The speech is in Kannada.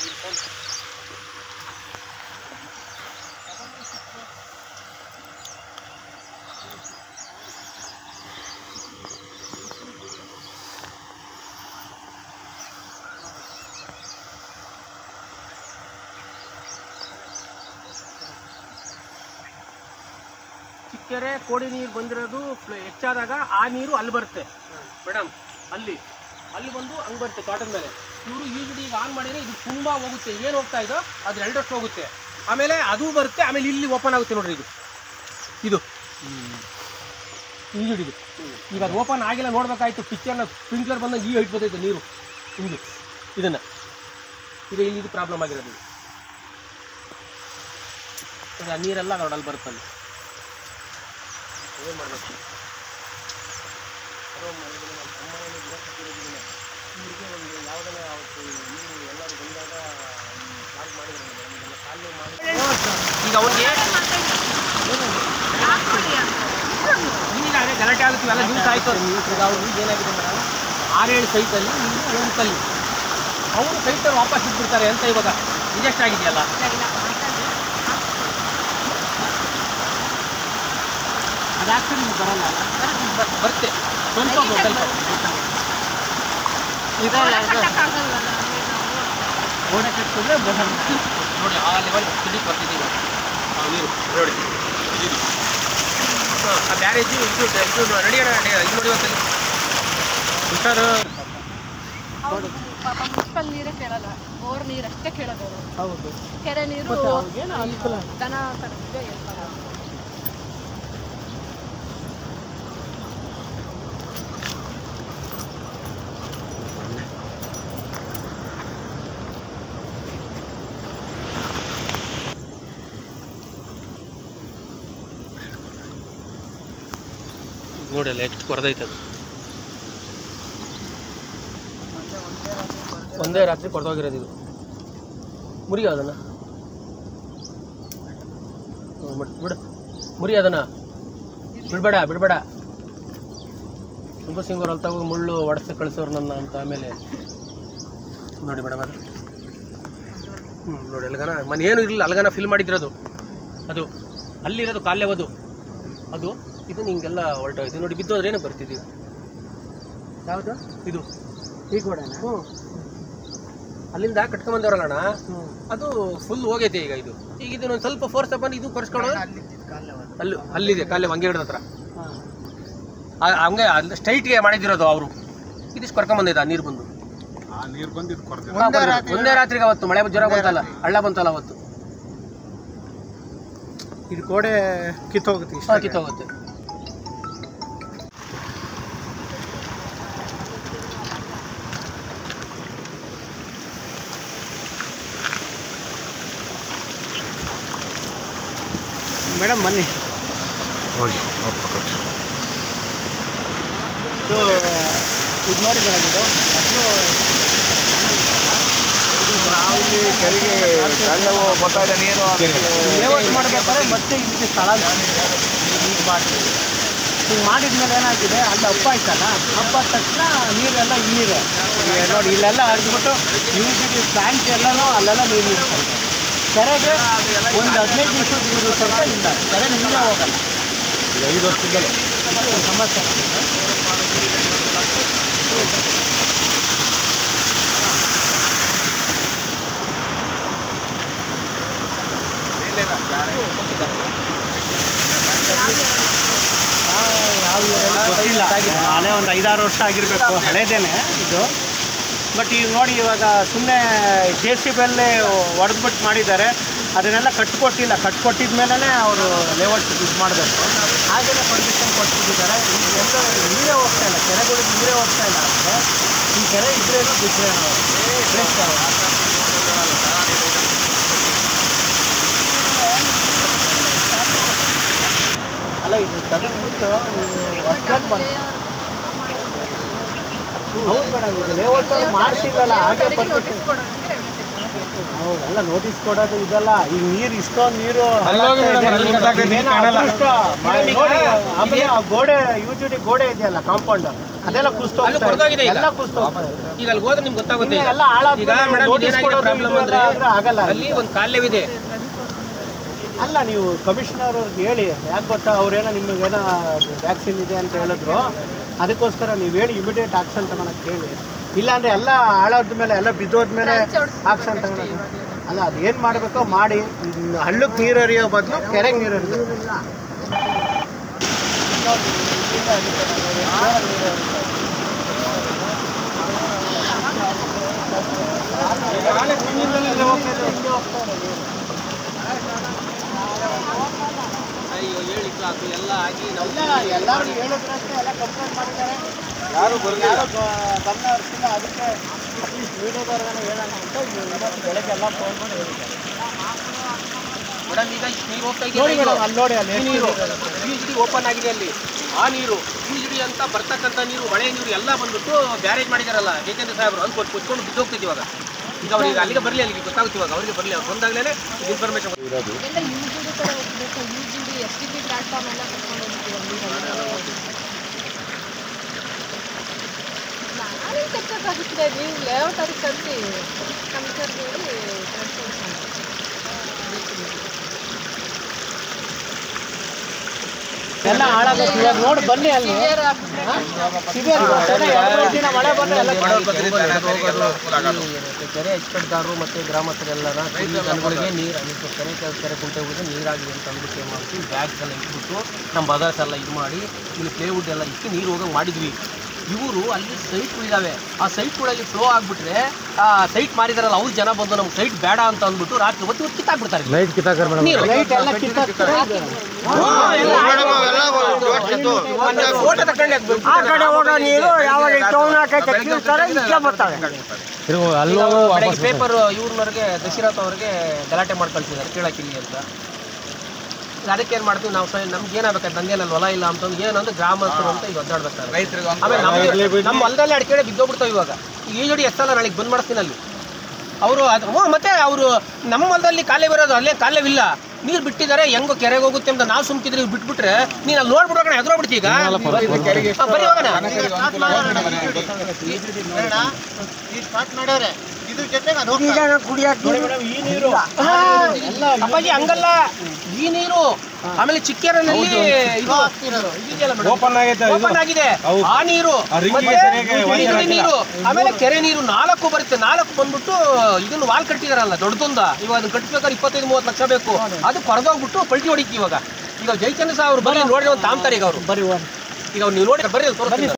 ಚಿಕ್ಕೆರೆ ಕೋಡಿ ನೀರು ಬಂದಿರೋದು ಫ್ಲ- ಹೆಚ್ಚಾದಾಗ ಆ ನೀರು ಅಲ್ಲಿ ಬರುತ್ತೆ ಮೇಡಮ್ ಅಲ್ಲಿ ಅಲ್ಲಿ ಬಂದು ಹಂಗ್ ಬರುತ್ತೆ ತೋಟದ ಮೇಲೆ ಇವರು ಈಗಿಡ ಈಗ ಆನ್ ಮಾಡಿದ್ರೆ ಇದು ತುಂಬಾ ಹೋಗುತ್ತೆ ಏನು ಹೋಗ್ತಾ ಇದೋ ಅದು ಎರಡರಷ್ಟು ಹೋಗುತ್ತೆ ಆಮೇಲೆ ಅದು ಬರುತ್ತೆ ಆಮೇಲೆ ಇಲ್ಲಿ ಓಪನ್ ಆಗುತ್ತೆ ನೋಡ್ರಿ ಇದು ಇದು ಈಗಿಡಿದು ಇವಾಗ ಓಪನ್ ಆಗಿಲ್ಲ ನೋಡ್ಬೇಕಾಯ್ತು ಪಿಕ್ಚರ್ನ ಸ್ಪ್ರಿಂಕ್ಲರ್ ಬಂದಾಗ ಈ ಹೈಟ್ ಬರ್ತೈತೆ ನೀರು ಹಿಂಗೆ ಇದನ್ನ ಇದು ಇಲ್ಲಿ ಇದು ಪ್ರಾಬ್ಲಮ್ ಆಗಿರೋದು ಇದು. ಈಗ ಆ ನೀರೆಲ್ಲ ನೋಡಲ್ಲಿ ಬರುತ್ತೆ ಅಲ್ಲಿ ಏನು ಮಾಡಬೇಕು ಇವ್ರಿಗೆ ಒಂದು ಯಾವುದನ್ನ ಅವತ್ತು ನೀರು ಎಲ್ಲರೂ ಬಂದಾಗ ಕಾಲ್ ಮಾಡಿದ್ರು ನಮ್ಗೆಲ್ಲ ಕಾಲು ಮಾಡಿ ಈಗ ಅವ್ರಿಗೆ ಈಗ ಅದೇ ಗಲಾಟೆ ಆಗುತ್ತೆ ಎಲ್ಲ ನ್ಯೂಸ್ ಆಯ್ತು ಈಗ ಅವ್ರು ಈಗ ಏನಾಗಿದೆ ಮೇಡಮ್ ಆರೇಳು ಸೈಟಲ್ಲಿ ನೀವು ಒಂದು ಕಲ್ಲಿ ಅವರು ಸೈಟಲ್ಲಿ ವಾಪಸ್ ಇಟ್ಬಿಡ್ತಾರೆ ಅಂತ ಇವಾಗ ರಿಜೆಕ್ಟ್ ಆಗಿದೆಯಲ್ಲ ಅದು ಆ್ಯಕ್ಚುಲಿ ಬರಲ್ಲ ಅಲ್ಲ ಬರುತ್ತೆ ಸ್ವಲ್ಪ ಸ್ವಲ್ಪ ಗೋಡೆ ಕಟ್ಟಿದ್ರೆ ಬರಲ್ಲ ನೋಡಿ ಆ ಲೆವೆಲ್ ತಿಳಿ ಬರ್ತಿದ್ದೀವಿ ಆ ನೀರು ನೋಡಿ ಇದು ಹಾಂ, ಆ ಬ್ಯಾರೇಜು ಇದು ಇದು ರೆಡಿ ಇದು ನೋಡಿ ಒಂದ್ಸಲಿ ಹುಷಾರು ಹೌದು ಪಾಪ ಮುನ್ಸಿಪಲ್ ನೀರೇ ಕೇಳಲ್ಲ ಬೋರ್ ನೀರು ಅಷ್ಟೇ ಕೇಳೋದು ಅವರು ಹೌದು ಕೆರೆ ನೀರು ಮತ್ತೆ ಅವ್ರಿಗೇನು ಅನುಕೂಲ ದನ ಕಟ್ಟಿದ್ರೆ ಎಲ್ಲ ನೋಡಿ ಅಲ್ಲ ಎಷ್ಟು ಕೊರದೈತೆ ಅದು ಒಂದೇ ರಾತ್ರಿ ಕೊರದೋಗಿರೋದು ಇದು ಮುರಿ ಅದನ್ನ ಹ್ಮ್, ಬಿಡು ಬಿಡು ಮುರಿ ಅದನ್ನ ಬಿಡ್ಬೇಡ ಬಿಡ್ಬೇಡ ತುಂಬ ಸಿಂಗೂರ್ ಅಲ್ಲಿ ತಗೋ ಮುಳ್ಳು ಒಡೆಸಿ ಕಳಿಸೋರು ನನ್ನ ಅಂತ ಆಮೇಲೆ ನೋಡಿ ಮೇಡಮ್ ಅದು ಹ್ಞೂ ನೋಡಿ ಅಲ್ಗನ ಮನೆ ಏನು ಇರಲಿಲ್ಲ ಅಲ್ಗನ ಫಿಲ್ ಮಾಡಿದ್ರದು ಅದು ಅಲ್ಲಿರೋದು ಕಾಲ್ಯವದು ಅದು ಇದು ನಿಂಗೆಲ್ಲ ಹೊರಟೋಯ್ತು ನೋಡಿ ಬಿದ್ದೋದ್ರೆ ಏನು ಬರ್ತಿದ್ದೀವಿ ಯಾವುದು ಇದು ಈ ಗೋಡೆನ ಹ್ಞೂ ಅಲ್ಲಿಂದ ಕಟ್ಕೊಂಬಂದವ್ರಲ್ಲಣ್ಣ ಅದು ಫುಲ್ ಹೋಗೈತೆ ಈಗ ಇದು ಈಗ ಇದನ್ನ ಒಂದು ಸ್ವಲ್ಪ ಫೋರ್ಸ್ ಬಂದು ಇದು ಕರ್ಸ್ಕೊಂಡು ಅಲ್ಲಿ ಅಲ್ಲಿದೆ ಕಾಲೇ ಹಂಗೆ ಹಿಡ್ದ ಹತ್ರ ಆ- ಹಂಗೆ ಅಲ್ಲಿ ಸ್ಟ್ರೈಟ್ಗೆ ಮಾಡಿದಿರೋದು ಅವರು ಇದಿಷ್ಟು ಕರ್ಕೊಂಬಂದಿದ್ದ ಆ ನೀರು ಬಂದು ಆ ನೀರು ಬಂದಿದ್ದು ಕೊರತೆ ಒಂದೇ ರಾತ್ರಿಗೆ ಅವತ್ತು ಮಳೆ ಜ್ವರ ಬಂತಲ್ಲ ಹಳ್ಳ ಬಂತಲ್ಲ ಅವತ್ತು ಇದು ಗೋಡೆ ಕಿತ್ತೋಗುತ್ತೆ ಇಷ್ಟ ಹಾಂ ಕಿತ್ತೋಗುತ್ತೆ ಮೇಡಮ್ ಬನ್ನಿ ಹೋಗಿ ಅವ್ರ ಪಕ್ಕ. ಇದು ಇದು ನೋಡಿ ಮೇಡಮ್ ಇದು ಮೊದಲು ಲೇಔಟ್ ಮಾಡ್ಬೇಕಾದ್ರೆ ಮತ್ತೆ ಇದಕ್ಕೆ ಸ್ಥಳ ಈಗ ಮಾಡ್ತೀವಿ ಈಗ ಮಾಡಿದ್ಮೇಲೆ ಏನಾಗಿದೆ ಅಲ್ಲಿ ಹಬ್ಬ ಆಯ್ತಲ್ಲ ಹಬ್ಬ ಆದ ತಕ್ಷಣ ನೀರೆಲ್ಲ ನೀರು ಈಗ ನೋಡಿ ಇಲ್ಲೆಲ್ಲ ಹರಿದ್ಬಿಟ್ಟು ಯೂನಿಟಿ ಪ್ಲಾಂಟ್ ಎಲ್ಲನೂ ಅಲ್ಲೆಲ್ಲ ನೀರು ನಿಲ್ತಾರೆ ಕೆರೆಗೆ ಒಂದು ಹದಿನೈದು ನಿಮಿಷದ ನೀರು ಸ್ವಲ್ಪ ಇಲ್ಲ ಕೆರೆ ನೀರೇ ಹೋಗಲ್ಲ ಐದು ವರ್ಷದಿಂದಲೇ ಇದು ಸಮಸ್ಯೆ ಗೊತ್ತಿಲ್ಲ ಹಳೆ ಒಂದು ಐದಾರು ವರ್ಷ ಆಗಿರಬೇಕು ಹಳೇದೇನೆ ಇದು ಬಟ್ ಈಗ ನೋಡಿ ಇವಾಗ ಸುಮ್ಮನೆ ಜೆ ಸಿ ಬೆಲ್ಲೇ ಹೊಡೆದ್ಬಿಟ್ಟು ಮಾಡಿದ್ದಾರೆ ಅದನ್ನೆಲ್ಲ ಕಟ್ಕೊಟ್ಟಿಲ್ಲ ಕಟ್ಕೊಟ್ಟಿದ ಮೇಲೆ ಅವರು ಲೇಔಟ್ ಇದು ಮಾಡಬೇಕು ಹಾಗೆಯೇ ಪರ್ಮಿಷನ್ ಕೊಟ್ಬಿಟ್ಟಿದ್ದಾರೆ ಈಗ ಎಲ್ಲ ನೀರೇ ಹೋಗ್ತಾ ಇಲ್ಲ ಕೆರೆಗಳಿಗೆ ನೀರೇ ಹೋಗ್ತಾ ಇಲ್ಲ ಅಂದರೆ ಈ ಕೆರೆ ಇದ್ರೇನು ಬಿಟ್ಟರೇನು ವೇಸ್ಟ್ ಅಲ್ಲ ಇದು ತೆಗೆದ್ಬಿಟ್ಟು ಹೊಸ್ದಾಗಿ ಬಂದು ಹೌದು ಮೇಡಮ್ ಇದು ಲೇಔಟ್ ಮಾಡ್ತಿಲ್ಲಲ್ಲ ಹಾಗೆ ಪರ್ಮಿಷನ್ ಹೌದಲ್ಲ ನೋಟಿಸ್ ಕೊಡೋದು ಇದೆಲ್ಲ ಈಗ ನೀರು ಇಷ್ಟೊಂದು ನೀರು ಅಲ್ಲೋಗಿ ಮೇಡಮ್, ಅಲ್ಲಿ ಗೊತ್ತಾಗ್ತದೆ, ನೀರು ಕಾಣಲ್ಲ. ಅದೃಷ್ಟ. ಮಾಡಿ ನೋಡಿ, ಆಮೇಲೆ ಆ ಗೋಡೆ ಯು ಜಿ ಡಿ ಗೋಡೆ ಇದೆಯಲ್ಲ ಕಾಂಪೌಂಡ್ ಅದೆಲ್ಲ ಕುಸ್ತು ಅಲ್ಲಿ ಕೊರ್ದೋಗಿದೆ ಈಗ. ಎಲ್ಲ ಕುಸ್ತು ಈಗ ಅಲ್ಲಿ ಹೋದ್ರೆ ನಿಮ್ಗೆ ಗೊತ್ತಾಗುತ್ತೆ ಈಗ. ಎಲ್ಲ ಹಾಳಾದ್ಮೇಲೆ ಈಗ ಮೇಡಮ್ notice ಏನಾಗಿದೆ ಕೊಡೋದು ಪ್ರಾಬ್ಲಮ್ ಅಂದ್ರೆ ಇವೆಲ್ಲ ಆಗಲ್ಲ ಅಲ್ಲಿ ಒಂದು ಕಾಲ್ಯವಿದೆ ಅಲ್ಲ ನೀವು ಕಮಿಷನರ್ ಅವ್ರಿಗೆ ಹೇಳಿ ಯಾಕೆ ಗೊತ್ತಾ ಅವ್ರೇನೋ ನಿಮಗೇನೋ ವ್ಯಾಕ್ಸಿನ್ ಇದೆ ಅಂತ ಹೇಳಿದ್ರು ಅದಕ್ಕೋಸ್ಕರ ನೀವು ಹೇಳಿ ಇಮಿಡಿಯೇಟ್ ಆಕ್ಷನ್ ತಗೊಳಕ್ಕೆ ಹೇಳಿ ಇಲ್ಲಾಂದ್ರೆ ಎಲ್ಲ ಹಾಳಾದ ಮೇಲೆ ಎಲ್ಲ ಬಿದ್ದೋದ್ಮೇಲೆ ಆಕ್ಷನ್ ತಗೊಳಕ್ಕೆ ಅಲ್ಲ ಅದು ಏನು ಮಾಡಬೇಕೋ ಮಾಡಿ ಇನ್ನು ಹಳ್ಳಕ್ಕೆ ನೀರು ಹರಿಯೋ ಬದಲು ಕೆರೆಗೆ ನೀರು ಹರಿಯೋ ಅಯ್ಯೋ ಹೇಳಿ ಸಾಕು ಎಲ್ಲ ಆಗಿ ನಾವು ಎಲ್ಲರೂ ಹೇಳಿದ್ರಷ್ಟೇ ಎಲ್ಲ ಕಂಪ್ಲೇಂಟ್ ಮಾಡಿದ್ದಾರೆ ಯಾರು ಯಾರು ಗಮನ ಹರಿಸಿಲ್ಲ ಅದಕ್ಕೆ ಅಟ್ಲೀಸ್ಟ್ ವಿಡಿಯೋದವ್ರಿಗಾನ ಹೇಳೋಣ ಅಂತ ಇವತ್ತು ಬೆಳಗ್ಗೆ ಎಲ್ಲ ಫೋನ್ ಮಾಡಿ ಹೇಳಿದ್ದಾರೆ ಮೇಡಮ್ ಈಗ ನೀರು ಹೋಗ್ತಾ ನೋಡಿ ಇದೆಯಲ್ಲ ಮೇಡಮ್ ಅಲ್ಲಿ ನೋಡಿ ಅಲ್ಲಿ ಈ ನೀರು ಡಿ ಓಪನ್ ಆಗಿದೆ ಅಲ್ಲಿ ಆ ನೀರು ಡಿ ಅಂತ ಬರ್ತಕ್ಕಂಥ ನೀರು ಮಳೆ ನೀರು ಎಲ್ಲ ಬಂದ್ಬಿಟ್ಟು ಬ್ಯಾರೇಜ್ ಮಾಡಿದಾರಲ್ಲ ಜಯಚಂದ್ರ ಸಾಹೇಬರು ಅದು ಕೊಟ್ಟು ಕೊಚ್ಕೊಂಡು ಬಿದ್ದೋಗ್ತೈತಿ ಇವಾಗ ಈಗ ಅವ್ರಿಗೆ ಅಲ್ಲಿಗೆ ಬರಲಿ ಅಲ್ಲಿಗೆ ಗೊತ್ತಾಗುತ್ತೆ ಇವಾಗ ಅವರಿಗೆ ಬರಲಿ ಅವ್ರು ಬಂದಾಗಲೇ ಇನ್ಫಾರ್ಮೇಶನ್ ಎಲ್ಲ ಯು ಜಿ ಡಿ ಕಡೆ ಹೋಗ್ಬೇಕು U G D S T P platform ಎಲ್ಲ ಕರ್ಕೊಂಡು ಹೋಗ್ತೀವಿ ನಾನೇ ಕಟ್ಟಕ್ಕಾಗುತ್ತೆ ನೀವು ಲೇಔಟ್ ಅದಕ್ಕೆ ಕಟ್ಟಿ ಕಮಿಷನರ್ಗೆ ಹೇಳಿ ಕಟ್ಕೊಂಡು ಎಲ್ಲ ಹಾಳಾಗುತ್ತೆ ಇವಾಗ ನೋಡಿ ಬನ್ನಿ ಅಲ್ಲಿ ಸಿವಿಯರ್ ದಿನ ಮಳೆ ಬಂದ್ರೆ ಎಲ್ಲ ಕೆರೆ ಅಚ್ಚುಕಟ್ಟುದಾರರು ಮತ್ತು ಗ್ರಾಮಸ್ಥರೆಲ್ಲರ ಜನಗಳಿಗೆ ನೀರು ಅದಕ್ಕೆ ಕೆರೆ ಕೆರೆ ಕೆರೆ ಕುಂಟೆ ಹೋಗಿ ನೀರಾಗಿದೆ ಅಂತ ಅಂದ್ಬಿಟ್ಟು ಏನು ಮಾಡ್ತೀವಿ ಬ್ಯಾಗ್ಸ್ ಎಲ್ಲ ಇಟ್ಬಿಟ್ಟು ನಮ್ಮ ಬದಾರ್ಸ್ ಎಲ್ಲ ಇದು ಮಾಡಿ ಇಲ್ಲಿ ಪ್ಲೇವುಡ್ ಎಲ್ಲ ಇಟ್ಟು ನೀರು ಹೋಗಂಗೆ ಮಾಡಿದ್ವಿ ಇವರು ಅಲ್ಲಿ ಸೈಟ್ಗಳಿದ್ದಾವೆ ಆ ಸೈಟ್ಗಳಲ್ಲಿ ಫ್ಲೋ ಆಗಿಬಿಟ್ರೆ ಆ ಸೈಟ್ ಮಾರಿದಾರಲ್ಲ ಅವ್ರು ಜನ ಬಂದು ನಮ್ಗೆ ಸೈಟ್ ಬೇಡ ಅಂತ ಅಂದ್ಬಿಟ್ಟು ರಾತ್ರಿ ಹೊತ್ತು ಹೊತ್ತು ಕಿತ್ತಾಕ್ಬಿಡ್ತಾರೆ ಲೈಟ್ ಕಿತ್ತಾಕರ್ ಮೇಡಮ್ ನೀರು ಲೈಟ್ ಎಲ್ಲ ಕಿತ್ತಾಕ್ತಾರೆ ಫೋಟೋ ತಗೊಂಡು ಆ ಕಡೆ ಹೋಗೋ ನೀರು ಯಾವಾಗ ಟೌನ್ ಹಾಕೈತೆ ಕೀಳ್ತಾರೆ ಇಲ್ಲೇ ಬರ್ತಾವೆ ತಿರುಗು ಅಲ್ಲೂ ವಾಪಸ್ ಪೇಪರ್ ಇವ್ರನ್ನವ್ರಿಗೆ ದಶರಥ ಅವ್ರಿಗೆ ಗಲಾಟೆ ಮಾಡಿ ಕಳ್ಸಿದ್ದಾರೆ ಕೇಳಕ್ಕಿಲ್ಲಿ ಅಂತ ಈಗ ಅದಕ್ಕೆ ಏನು ಮಾಡ್ತೀವಿ ನಾವು ಸ್ವಯಂ ನಮ್ಗೆ ಏನಾಗಬೇಕು ನಂದೇನಲ್ಲಿ ಹೊಲ ಇಲ್ಲ ಅಂತಂದು ಏನಂದ್ರೆ ಗ್ರಾಮಸ್ಥರು ಅಂತ ಈಗ ಒದ್ದಾಡ್ಬೇಕಾದ್ರೆ ಆಮೇಲೆ ನಮಗೆ ನಮ್ಮ ಹೊಲದಲ್ಲಿ ಅಡಿಕೆ ಬಿದ್ದೋಗ್ಬಿಡ್ತಾವೆ ಇವಾಗ ಈಗ ಈ ಜೋಡಿ ಎಷ್ಟಲ್ಲ ನಾಳೆಗೆ ಬಂದ್ ಮಾಡಿಸ್ತೀನಿ ಅಲ್ಲಿ ಅವರು ಅದು ಹ್ಞೂ ಮತ್ತೆ ಅವರು ನಮ್ಮ ಹೊಲದಲ್ಲಿ ಕಾಲೇ ಬರೋದು ಅಲ್ಲೇ ಕಾಲೇವಿಲ್ಲ ನೀರು ಬಿಟ್ಟಿದ್ದಾರೆ ಹೆಂಗೋ ಕೆರೆಗೆ ಹೋಗುತ್ತೆ ಅಂತ ನಾವು ಸುಮ್ಕಿದ್ರೆ ಇವ್ರು ಬಿಟ್ಬಿಟ್ರೆ ನೀನು ಅಲ್ಲಿ ನೋಡ್ಬಿಡೋಣ ಎದುರೋಗ್ಬಿಡ್ತಿ ಈಗ ಹಾ, ಬರೀ ಹೋಗೋಣ ಈಗ ಕುಡಿಯಕ್ಕೆ ನೋಡಿ ಮೇಡಮ್ ಈ ನೀರು ಎಲ್ಲ ಅಪ್ಪಾಜಿ ಹಂಗಲ್ಲ ಈ ನೀರು ಆಮೇಲೆ ಚಿಕ್ಕೇರನಲ್ಲಿ ಇದು ಇದೆಯಲ್ಲ madam? ಓಪನ್ ಆಗೈತೆ ಓಪನ್ ಆಗಿದೆ ಹೌದು. ಆ ನೀರು ಆ ರಿಂಗ್ ಮತ್ತೆ ಸರಿಯಾಗಿ ಈ ವಾಶ್ ನೀರು ಆಮೇಲೆ ಕೆರೆ ನೀರು ನಾಲ್ಕು ಬರುತ್ತೆ ನಾಲ್ಕು ಬಂದ್ಬಿಟ್ಟು ಇದನ್ನು ವಾಲ್ ಕಟ್ಟಿದಾರಲ್ಲ ದೊಡ್ಡದೊಂದ ಇವಾಗ ಅದನ್ನ ಕಟ್ಬೇಕಾದ್ರೆ ಇಪ್ಪತ್ತೈದು ಮೂವತ್ತು ಲಕ್ಷ ಬೇಕು ಅದು ಕೊರದೋಗ್ಬಿಟ್ಟು ಪಲ್ಟಿ ಹೊಡಿತಿ ಇವಾಗ ಈಗ ಜಯಚಂದ್ರ ಸಾಹೇಬ್ ಅವ್ರು ಬರೀ ನೋಡಿದ್ರೆ ಒಂದು ತಾಮ್ತಾರೆ ಈಗ ಅವರು ಬರೀ ಒಂದು ಈಗ ಅವ್ರು ನೀವು ನೋಡಿ ಬರ್ರಿ ಅಲ್ಲಿ ತೋರಿಸ್ತೀನಿ.